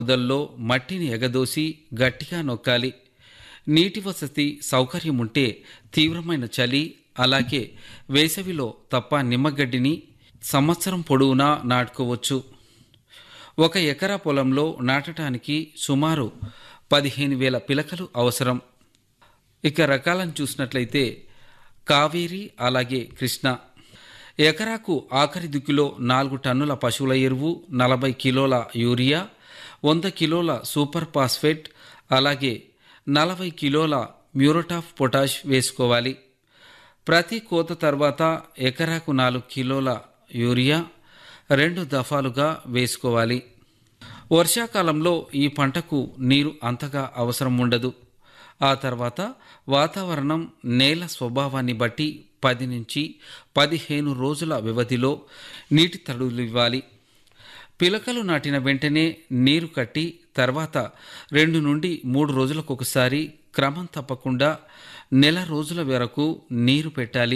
మొదల్లో మట్టిని ఎగదోసి గట్టిగా నొక్కాలి నీటి వసతి సౌకర్యం ఉంటే తీవ్రమైన చలి అలాగే వేసవిలో తప్ప నిమ్మగడ్డిని సంవత్సరం పొడవునా నాటుకోవచ్చు ఒక ఎకరా పొలంలో నాటడానికి సుమారు పదిహేను వేల పిలకలు అవసరం ఇక రకాలను చూసినట్లయితే కావేరి అలాగే కృష్ణ ఎకరాకు ఆఖరి దిక్కులో నాలుగు టన్నుల పశువుల ఎరువు నలభై కిలోల యూరియా వంద కిలోల సూపర్ ఫాస్ఫేట్ అలాగే నలభై కిలోల మ్యూరోటాఫ్ పొటాష్ వేసుకోవాలి ప్రతి కోత తర్వాత ఎకరాకు నాలుగు కిలోల యూరియా రెండు దఫాలుగా వేసుకోవాలి వర్షాకాలంలో ఈ పంటకు నీరు అంతగా అవసరం ఉండదు ఆ తర్వాత వాతావరణం నేల స్వభావాన్ని బట్టి పది నుంచి పదిహేను రోజుల వ్యవధిలో నీటి తడులు ఇవ్వాలి పిలకలు నాటిన వెంటనే నీరు కట్టి తర్వాత రెండు నుండి మూడు రోజులకు ఒకసారి క్రమం తప్పకుండా నెల రోజుల వరకు నీరు పెట్టాలి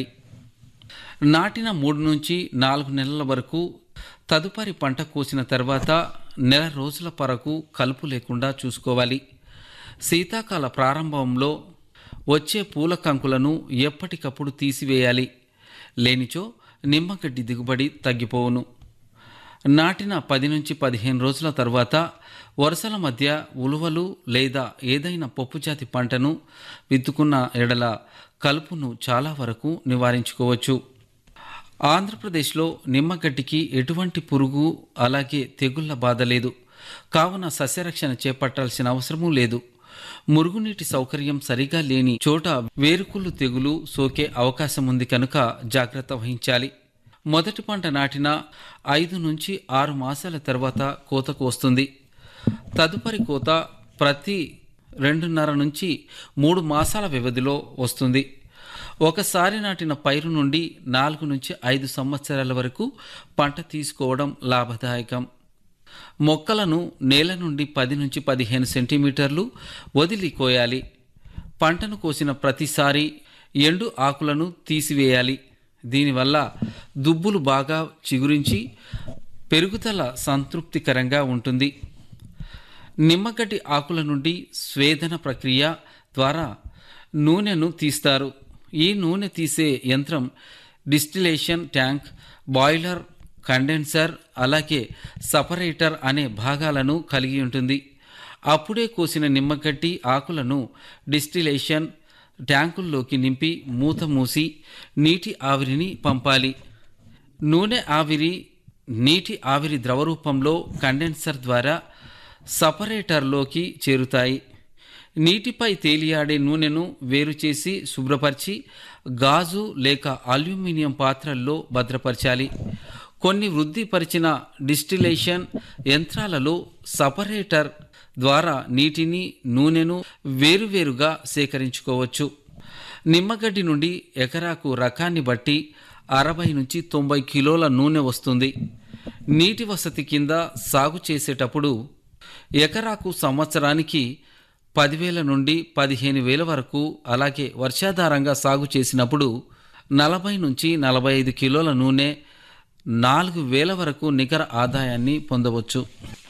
నాటిన మూడు నుంచి నాలుగు నెలల వరకు తదుపరి పంట కోసిన తర్వాత నెల రోజుల వరకు కలుపు లేకుండా చూసుకోవాలి శీతాకాల ప్రారంభంలో వచ్చే పూల కంకులను ఎప్పటికప్పుడు తీసివేయాలి లేనిచో నిమ్మగడ్డి దిగుబడి తగ్గిపోవును నాటిన పది నుంచి పదిహేను రోజుల తర్వాత వరుసల మధ్య ఉలువలు లేదా ఏదైనా పప్పుజాతి పంటను విత్తుకున్న ఎడల కలుపును చాలా వరకు నివారించుకోవచ్చు ఆంధ్రప్రదేశ్లో నిమ్మగడ్డికి ఎటువంటి పురుగు అలాగే తెగుళ్ల బాధ లేదు కావున సస్యరక్షణ చేపట్టాల్సిన అవసరమూ లేదు మురుగునీటి సౌకర్యం సరిగా లేని చోట వేరుకుళ్ళు తెగులు సోకే అవకాశం ఉంది కనుక జాగ్రత్త వహించాలి మొదటి పంట నాటిన ఐదు నుంచి ఆరు మాసాల తర్వాత కోతకు వస్తుంది తదుపరి కోత ప్రతి రెండున్నర నుంచి మూడు మాసాల వ్యవధిలో వస్తుంది ఒకసారి నాటిన పైరు నుండి నాలుగు నుంచి ఐదు సంవత్సరాల వరకు పంట తీసుకోవడం లాభదాయకం మొక్కలను నేల నుండి పది నుంచి పదిహేను సెంటీమీటర్లు వదిలి కోయాలి పంటను కోసిన ప్రతిసారి ఎండు ఆకులను తీసివేయాలి దీనివల్ల దుబ్బులు బాగా చిగురించి పెరుగుదల సంతృప్తికరంగా ఉంటుంది నిమ్మగడ్డి ఆకుల నుండి స్వేదన ప్రక్రియ ద్వారా నూనెను తీస్తారు ఈ నూనె తీసే యంత్రం డిస్టిలేషన్ ట్యాంక్ బాయిలర్ కండెన్సర్ అలాగే సపరేటర్ అనే భాగాలను కలిగి ఉంటుంది అప్పుడే కోసిన నిమ్మగడ్డి ఆకులను డిస్టిలేషన్ ట్యాంకుల్లోకి నింపి మూత మూసి నీటి ఆవిరిని పంపాలి నూనె ఆవిరి నీటి ఆవిరి ద్రవరూపంలో కండెన్సర్ ద్వారా సపరేటర్లోకి చేరుతాయి నీటిపై తేలియాడే నూనెను వేరు చేసి శుభ్రపరిచి గాజు లేక అల్యూమినియం పాత్రల్లో భద్రపరచాలి కొన్ని వృద్ధిపరిచిన డిస్టిలేషన్ యంత్రాలలో సపరేటర్ ద్వారా నీటిని నూనెను వేరువేరుగా సేకరించుకోవచ్చు నిమ్మగడ్డి నుండి ఎకరాకు రకాన్ని బట్టి అరవై నుంచి తొంభై కిలోల నూనె వస్తుంది నీటి వసతి కింద సాగు చేసేటప్పుడు ఎకరాకు సంవత్సరానికి పదివేల నుండి పదిహేను వేల వరకు అలాగే వర్షాధారంగా సాగు చేసినప్పుడు నలభై నుంచి నలభై ఐదు కిలోల నూనె నాలుగు వేల వరకు నికర ఆదాయాన్ని పొందవచ్చు